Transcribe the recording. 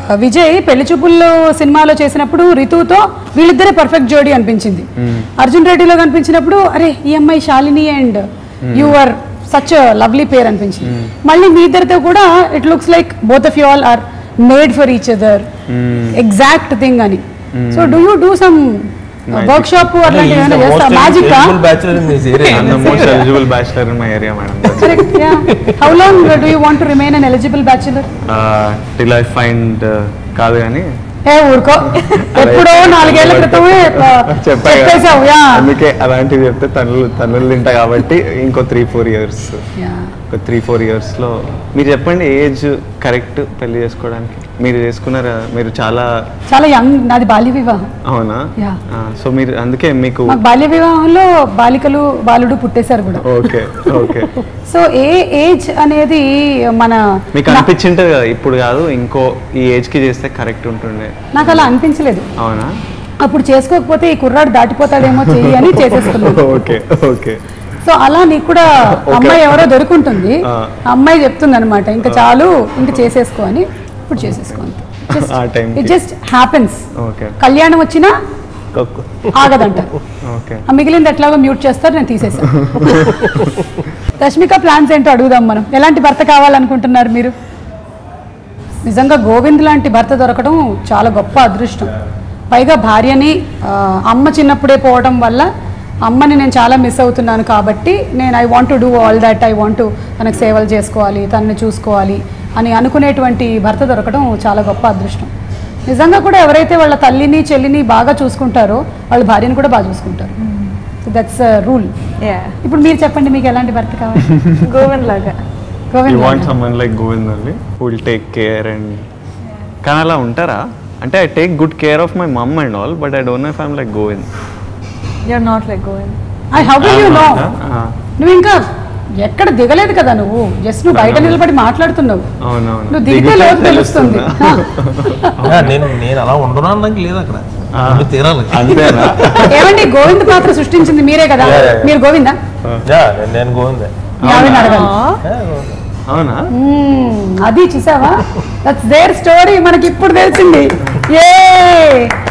విజయ్ పెళ్లి చూపుల్లో సినిమాలో చేసినప్పుడు రితుతో వీళ్ళిద్దరే పర్ఫెక్ట్ జోడీ అనిపించింది అర్జున్ రెడ్డిలో కనిపించినప్పుడు అరే ఈ అమ్మాయి Shalini and you are such lovely pair అనిపించింది మళ్ళీ మీ ఇద్దరితో కూడా it looks like both of you all are made for each other exact thing అని so do you do some workshop అట్లాంటివి ఏమైనా చేస్తా magic bachelor in this area I'm the most eligible bachelor in my area, madam. Correct yeah how long do you want to remain an eligible bachelor Uh, till I find uh, కాదు కానీ ఏ ఊరుకో ఎప్పుడో నాలుగేళ్ల క్రితమే ఆ, చెప్పా చెప్పేశావు yeah అందుకే అలాంటివి చెప్తే తనులు తనులు తింటా కాబట్టి ఇంకో త్రీ ఫోర్ ఇయర్స్ యా ఒక త్రీ ఫోర్ ఇయర్స్లో మీరు చెప్పండి ఏజ్ కరెక్ట్ పెళ్లి చేసుకోవడానికి మీరు చేసుకున్నారా మీరు చాలా చాలా యంగ్ నాది బాల్య వివాహం అవునా Yeah. సో మీరు అందుకే మీకు మాకు బాల్య వివాహంలో బాలికలు బాలుడు పుట్టేశారు కూడా okay okay so a age అనేది మన మీకు నా- అనిపించింటుంది కదా ఇప్పుడు కాదు ఇంకో ఈ ఏజ్కి చేస్తే కరెక్ట్ ఉంటుండే నాకు అలా అనిపించలేదు అవునా అప్పుడు చేసుకోకపోతే ఈ కుర్రాడు దాటిపోతాడేమో చెయ్యి అని చేసేసుకున్నాను ఓకే ఓకే సో అలా నీకు కూడా అమ్మాయి ఎవరో దొరుకుంటుంది ఆ. అమ్మాయి చెప్తుంది అనమాట ఇంకా చాలు ఇంకా చేసేసుకో అని ఇప్పుడు చేసేసుకో ఆ time ఇట్ కి. జస్ట్ హ్యాపెన్స్ ఓకే కళ్యాణం వచ్చినా ఆగదంట ఓకే ఆ మిగిలింది ఎట్లాగో మ్యూట్ చేస్తారు నేను తీసేసాను రష్మిక ప్లాన్స్ ఏంటో అడుగుదాం మనం ఎలాంటి భర్త కావాలనుకుంటున్నారు మీరు నిజంగా గోవింద్ లాంటి భర్త దొరకడం చాలా గొప్ప అదృష్టం పైగా భార్యని ఆ, అమ్మ చిన్నప్పుడే పోవడం వల్ల అమ్మని నేను చాలా మిస్ అవుతున్నాను కాబట్టి నేను I want to do all that I want తనకు సేవలు చేసుకోవాలి తనని చూసుకోవాలి అని అనుకునేటువంటి భర్త దొరకడం చాలా గొప్ప అదృష్టం నిజంగా కూడా ఎవరైతే వాళ్ళ తల్లిని చెల్లిని బాగా చూసుకుంటారో వాళ్ళ భార్యని కూడా బాగా చూసుకుంటారు దట్స్ రూల్ యా ఇప్పుడు మీరు చెప్పండి మీకు ఎలాంటి భర్త కావాలి గోవెన్ లాగా యూ గోవింద్ వాంట్ లాగా. Someone like Govind only will take care and కానీ అలా ఉంటారా అంటే I take good care of my mum and all but I don't know if I'm like Govind you're not like గోవెన్ I how do you know Ah, నువ్వు ఇంకా ఎక్కడ దిగలేదు కదా నువ్వు జస్ట్ నువ్వు బయట నిలబడి మాట్లాడుతున్నావు అవునవును నువ్వు దిగితే దిగితే లోతు తెలుస్తుంది తెలుస్తుందా? నేను నేను అలా ఉండను అనడానికి లేదు అక్కడ ఉండి తీరాలి అంతేనా ఏమండి గోవింద్ పాత్ర సృష్టించింది మీరే కదా Yeah, yeah, yeah. మీరు గోవిందా యా, నేను- నేను గోవిందే మీ ఆవిడని అడగాలి యా, గోవిందే. అవునా మ్మ్, అది చూసావా దట్స్ దేర్ స్టోరీ మనకి ఇప్పుడు తెలిసింది ఏ